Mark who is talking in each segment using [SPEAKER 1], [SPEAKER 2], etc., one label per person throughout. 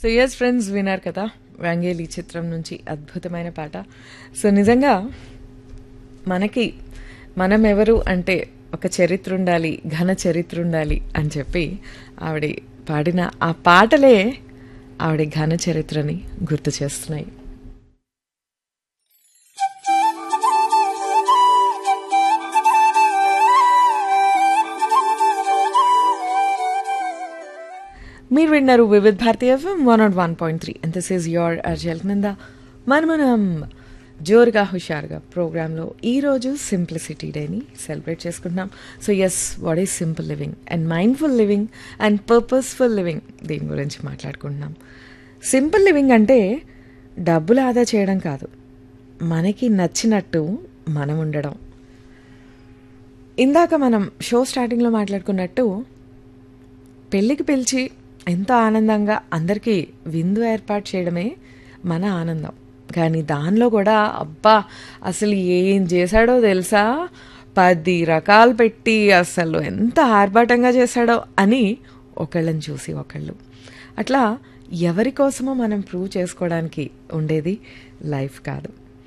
[SPEAKER 1] so yes friends విన్నారు కదా వ్యాంగేలి చిత్రం నుంచి అద్భుతమైన పాట సో నిజంగా మనకి మనం ఎవరు అంటే ఒక చరిత్ర ఉండాలి ఘన చరిత్ర ఉండాలి అని చెప్పి ఆవిడ పాడిన ఆ పాటలే ఆవిడ ఘన చరిత్రని గుర్తు చేస్తున్నాయి మీరు విన్నారు Vividh Bharati FM one nought one point three and this is your RJ Nanda మన మనం జోరుగా హుషారుగా ప్రోగ్రాంలో ఈరోజు సింప్లిసిటీ డేని సెలబ్రేట్ చేసుకుంటున్నాం so yes what is simple living and mindful living and purposeful living దీని గురించి మాట్లాడుకుంటున్నాం సింపుల్ లివింగ్ అంటే డబ్బులు ఆదా చేయడం కాదు మనకి నచ్చినట్టు మనం ఉండడం ఇందాక మనం షో స్టార్టింగ్లో మాట్లాడుకున్నట్టు పెళ్ళికి పిలిచి ఎంతో ఆనందంగా అందరికీ విందు ఏర్పాటు చేయడమే మన ఆనందం కానీ దానిలో కూడా అబ్బా అసలు ఏం చేశాడో తెలుసా పది రకాలు పెట్టి అసలు ఎంత ఆర్భాటంగా చేశాడో అని ఒకళ్ళని చూసి ఒకళ్ళు అట్లా ఎవరి కోసమో మనం ప్రూవ్ చేసుకోవడానికి ఉండేది లైఫ్ కాదు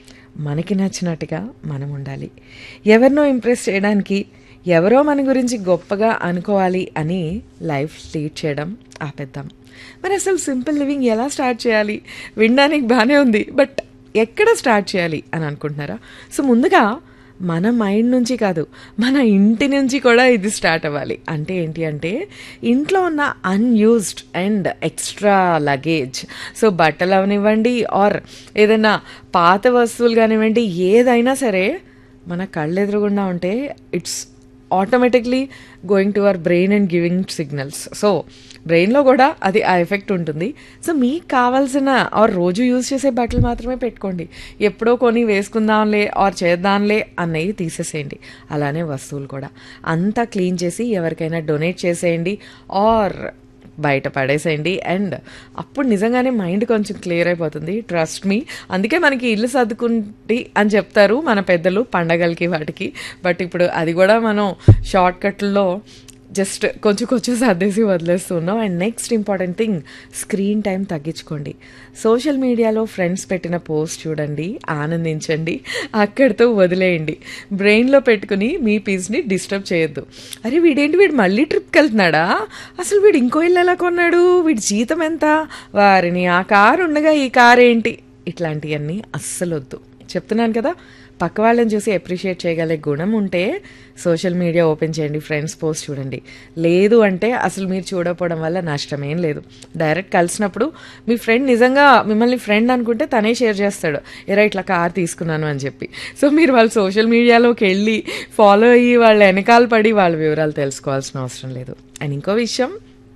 [SPEAKER 1] మనకి నచ్చినట్టుగా మనం ఉండాలి ఎవరినో ఇంప్రెస్ చేయడానికి ఎవరో మన గురించి గొప్పగా అనుకోవాలి అని లైఫ్ లీడ్ చేయడం ఆపేద్దాం మరి అసలు సింపుల్ లివింగ్ ఎలా స్టార్ట్ చేయాలి వినడానికి బాగానే ఉంది బట్ ఎక్కడ స్టార్ట్ చేయాలి అని అనుకుంటున్నారా సో ముందుగా మన మైండ్ నుంచి కాదు మన ఇంటి నుంచి కూడా ఇది స్టార్ట్ అవ్వాలి అంటే ఏంటి అంటే ఇంట్లో ఉన్న unused and extra luggage so బట్టలు అవనివ్వండి ఆర్ ఏదైనా పాత వస్తువులు కానివ్వండి ఏదైనా సరే మన కళ్ళు ఎదురుగుండా ఉంటే it's automatically going to our brain and giving signals so బ్రెయిన్లో కూడా అది ఆ ఎఫెక్ట్ ఉంటుంది సో మీకు కావాల్సిన ఆర్ రోజు యూజ్ చేసే బట్టలు మాత్రమే పెట్టుకోండి ఎప్పుడో కొని వేసుకుందాంలే ఆర్ చేద్దాంలే అన్నవి తీసేసేయండి అలానే వస్తువులు కూడా అంతా క్లీన్ చేసి ఎవరికైనా డొనేట్ చేసేయండి ఆర్ బయట పడేసేయండి అండ్ అప్పుడు నిజంగానే మైండ్ కొంచెం క్లియర్ అయిపోతుంది ట్రస్ట్ మీ అందుకే మనకి ఇల్లు సర్దుకుంటి అని చెప్తారు మన పెద్దలు పండగలకి వాటికి బట్ ఇప్పుడు అది కూడా మనం షార్ట్ కట్లో జస్ట్ కొంచెం కొంచెం సర్దేసి వదిలేస్తున్నాం and next important thing screen time తగ్గించుకోండి సోషల్ మీడియాలో ఫ్రెండ్స్ పెట్టిన పోస్ట్ చూడండి ఆనందించండి అక్కడితో వదిలేయండి బ్రెయిన్లో పెట్టుకుని మీ పీస్ని డిస్టర్బ్ చేయొద్దు అరే వీడేంటి వీడు మళ్ళీ ట్రిప్కి వెళ్తున్నాడా అసలు వీడు ఇంకో ఇల్లు ఎలా కొన్నాడు వీడి జీతం ఎంత వారిని ఆ కారు ఉండగా ఈ కారు ఏంటి ఇట్లాంటివన్నీ అస్సలు వద్దు చెప్తున్నాను కదా పక్క వాళ్ళని చూసి అప్రిషియేట్ చేయగలిగే గుణం ఉంటే సోషల్ మీడియా ఓపెన్ చేయండి ఫ్రెండ్స్ పోస్ట్ చూడండి లేదు అంటే అసలు మీరు చూడకపోవడం వల్ల నష్టమేం లేదు డైరెక్ట్ కలిసినప్పుడు మీ ఫ్రెండ్ నిజంగా మిమ్మల్ని ఫ్రెండ్ అనుకుంటే తనే షేర్ చేస్తాడు ఎరా ఇట్లా కార్ తీసుకున్నాను అని చెప్పి సో మీరు వాళ్ళు సోషల్ మీడియాలోకి వెళ్ళి ఫాలో అయ్యి వాళ్ళ వెనకాల పడి వాళ్ళ వివరాలు తెలుసుకోవాల్సిన అవసరం లేదు అండ్ ఇంకో విషయం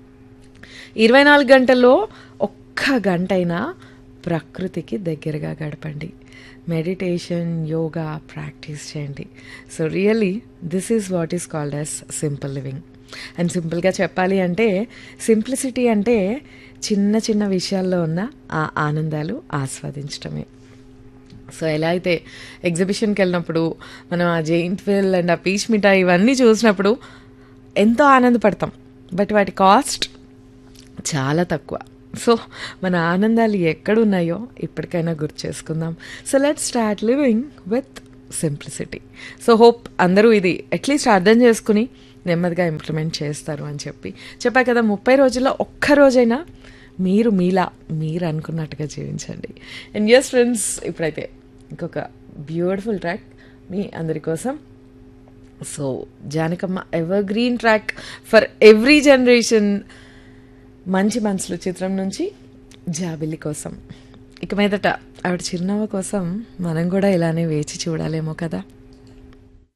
[SPEAKER 1] ఇరవై నాలుగు గంటల్లో ఒక్క గంట అయినా ప్రకృతికి దగ్గరగా గడపండి మెడిటేషన్ యోగా ప్రాక్టీస్ చేయండి so really this is what is called as simple living and సింపుల్గా చెప్పాలి అంటే సింప్లిసిటీ అంటే చిన్న చిన్న విషయాల్లో ఉన్న ఆ ఆనందాలు ఆస్వాదించడమే సో ఎలా అయితే ఎగ్జిబిషన్కి వెళ్ళినప్పుడు మనం ఆ జెయింట్ వీల్ అండ్ ఆ పీచ్ మిఠాయి ఇవన్నీ చూసినప్పుడు ఎంతో ఆనందపడతాం బట్ వాటి కాస్ట్ చాలా తక్కువ సో మన ఆనందాలు ఎక్కడున్నాయో ఇప్పటికైనా గుర్తు చేసుకుందాం so let start living with simplicity so hope అందరూ ఇది అట్లీస్ట్ అర్థం చేసుకుని నెమ్మదిగా ఇంప్లిమెంట్ చేస్తారు అని చెప్పి చెప్పా కదా ముప్పై రోజుల్లో ఒక్క రోజైనా మీరు మీలా మీరు అనుకున్నట్టుగా జీవించండి అండ్ ఎస్ ఫ్రెండ్స్ ఇప్పుడైతే ఇంకొక బ్యూటిఫుల్ ట్రాక్ మీ అందరి కోసం so Janakamma evergreen track for every generation Manchi Manasulu చిత్రం నుంచి జాబిల్లి కోసం ఇక మీదట ఆవిడ చిరునవ్వు కోసం మనం కూడా ఇలానే వేచి చూడాలేమో కదా